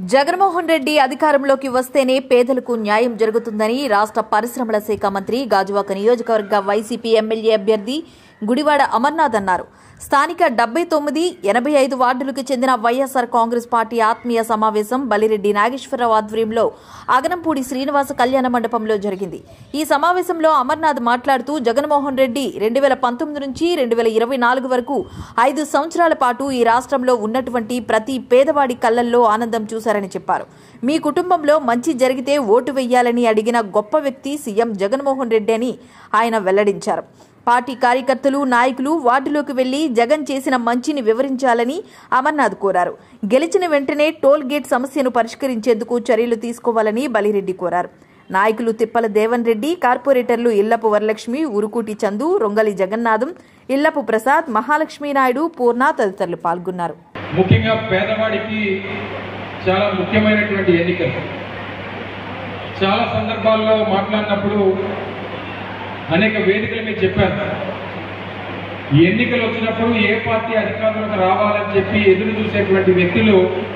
జగన్మోహన్ రెడ్డి అధికారంలోకి వస్తేనే పేదలకు న్యాయం జరుగుతుందని రాష్ట్ర పరిశ్రమల శాఖ మంత్రి గాజువాక నియోజకవర్గ వైసీపీ ఎమ్మెల్యే అభ్యర్థి గుడివాడ అమర్నాథ్ అన్నారు స్థానిక డెబ్బై తొమ్మిది ఎనభై ఐదు వార్డులకు చెందిన వైఎస్సార్ కాంగ్రెస్ పార్టీ ఆత్మీయ సమావేశం బలిరెడ్డి నాగేశ్వరరావు ఆధ్వర్యంలో అగనంపూడి శ్రీనివాస కళ్యాణ మండపంలో జరిగింది ఈ సమావేశంలో అమర్నాథ్ మాట్లాడుతూ జగన్మోహన్ రెడ్డి రెండు వేల పంతొమ్మిది నుంచి రెండు వేల ఇరవై నాలుగు వరకు ఐదు సంవత్సరాల పాటు ఈ రాష్ట్రంలో ఉన్నటువంటి ప్రతి పేదవాడి కళ్లల్లో ఆనందం చూశారని చెప్పారు మీ కుటుంబంలో మంచి జరిగితే ఓటు వెయ్యాలని అడిగిన గొప్ప వ్యక్తి సీఎం జగన్మోహన్ రెడ్డి అని ఆయన వెల్లడించారు పార్టీ కార్యకర్తలు నాయకులు వార్డులోకి వెళ్లి జగన్ చేసిన మంచిని వివరించాలని అమర్నాథ్ కోరారు గెలిచిన వెంటనే టోల్ గేట్ సమస్యను పరిష్కరించేందుకు చర్యలు తీసుకోవాలని బలిరెడ్డి కోరారు నాయకులు తిప్పల దేవన్ రెడ్డి కార్పొరేటర్లు ఇల్లపు వరలక్ష్మి ఉరుకూటి చందు రొంగలి జగన్నాథం ఇల్లపు ప్రసాద్ మహాలక్ష్మీ నాయుడు పూర్ణ తదితరులు పాల్గొన్నారు ముఖ్యంగా పేదవాడికి చాలా ముఖ్యమైనటువంటి ఎన్నికలు చాలా సందర్భాల్లో మాట్లాడినప్పుడు అనేక వేదికల మీద చెప్పాను ఈ ఎన్నికలు వచ్చినప్పుడు ఏ పార్టీ అధికారంలోకి రావాలని చెప్పి ఎదురు చూసేటువంటి వ్యక్తులు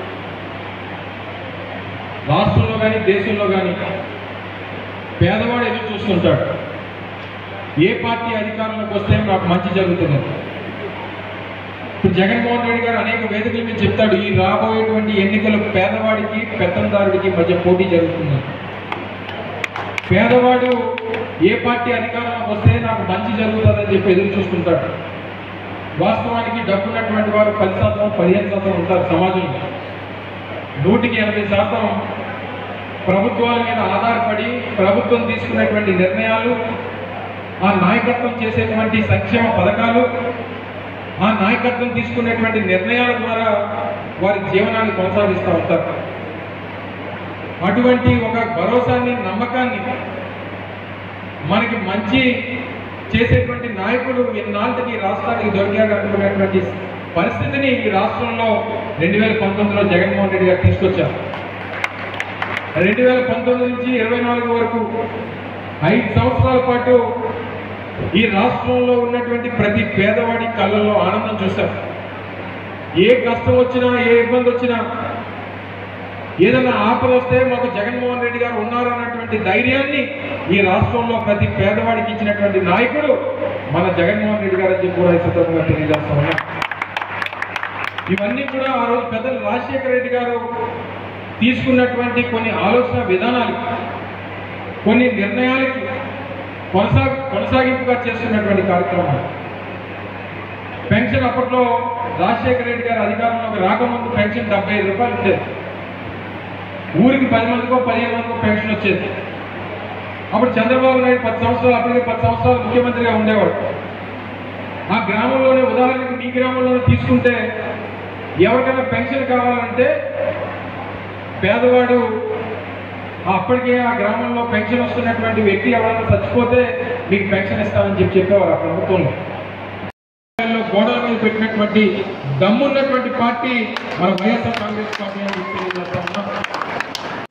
రాష్ట్రంలో కానీ దేశంలో కానీ పేదవాడు ఎదురు చూస్తుంటాడు ఏ పార్టీ అధికారంలోకి వస్తే నాకు మంచి జరుగుతుంది ఇప్పుడు జగన్మోహన్ రెడ్డి గారు అనేక వేదికల మీద చెప్తాడు ఈ రాబోయేటువంటి ఎన్నికలు పేదవాడికి పెత్తందారుడికి మధ్య పోటీ జరుగుతుంది పేదవాడు ఏ పార్టీ అధికారంలోకి వస్తే నాకు మంచి జరుగుతుందని చెప్పి ఎదురు చూస్తుంటాడు వాస్తవానికి డబ్బున్నటువంటి వారు పది శాతం పదిహేను శాతం ఉంటారు సమాజంలో నూటికి ఎనభై శాతం ప్రభుత్వాల మీద ఆధారపడి ప్రభుత్వం తీసుకున్నటువంటి నిర్ణయాలు ఆ నాయకత్వం చేసేటువంటి సంక్షేమ పథకాలు ఆ నాయకత్వం తీసుకునేటువంటి నిర్ణయాల ద్వారా వారి జీవనాన్ని కొనసాగిస్తూ ఉంటారు అటువంటి ఒక భరోసాన్ని నమ్మకాన్ని మనకి మంచి చేసేటువంటి నాయకుడు ఇన్నాళ్ళకి రాష్ట్రానికి దొరికాడు అనుకునేటువంటి పరిస్థితిని ఈ రాష్ట్రంలో రెండు వేల పంతొమ్మిదిలో జగన్మోహన్ రెడ్డి గారు తీసుకొచ్చారు రెండు వేల పంతొమ్మిది నుంచి ఇరవై నాలుగు వరకు ఐదు సంవత్సరాల పాటు ఈ రాష్ట్రంలో ఉన్నటువంటి ప్రతి పేదవాడి కళ్ళల్లో ఆనందం చూశారు ఏ కష్టం వచ్చినా ఏ ఇబ్బంది వచ్చినా ఏదైనా ఆపద వస్తే మాకు జగన్మోహన్ రెడ్డి గారు ఉన్నారు అన్నటువంటి ధైర్యాన్ని ఈ రాష్ట్రంలో ప్రతి పేదవాడికి ఇచ్చినటువంటి నాయకుడు మన జగన్మోహన్ రెడ్డి గారు అని చెప్పి కూడా ఈ సందర్భంగా తెలియజేస్తా ఉన్నా ఇవన్నీ కూడా ఆ రోజు పెద్దలు రాజశేఖర రెడ్డి గారు తీసుకున్నటువంటి కొన్ని ఆలోచన విధానాలు కొన్ని నిర్ణయాలకి కొనసా కొనసాగింపుగా చేస్తున్నటువంటి కార్యక్రమాలు పెన్షన్ అప్పట్లో రాజశేఖర రెడ్డి గారు అధికారంలోకి రాకముందు పెన్షన్ డెబ్బై ఐదు రూపాయలు ఉండేది ఊరికి పది మందికో పదిహేను మందికో పెన్షన్ వచ్చేది అప్పుడు చంద్రబాబు నాయుడు పది సంవత్సరాలు అప్పటికే పది సంవత్సరాలు ముఖ్యమంత్రిగా ఉండేవాడు ఆ గ్రామంలోనే ఉదాహరణకి మీ గ్రామంలోనే తీసుకుంటే ఎవరికైనా పెన్షన్ కావాలంటే పేదవాడు అప్పటికే ఆ గ్రామంలో పెన్షన్ వస్తున్నటువంటి వ్యక్తి ఎవరైనా చచ్చిపోతే మీకు పెన్షన్ ఇస్తామని చెప్పి చెప్పేవారు ఆ ప్రభుత్వంలో గోడల మీద పెట్టినటువంటి దమ్మున్నటువంటి పార్టీ మన వైఎస్ఆర్ కాంగ్రెస్ పార్టీ అని చెప్పి తెలియజేస్తా ఉన్నాం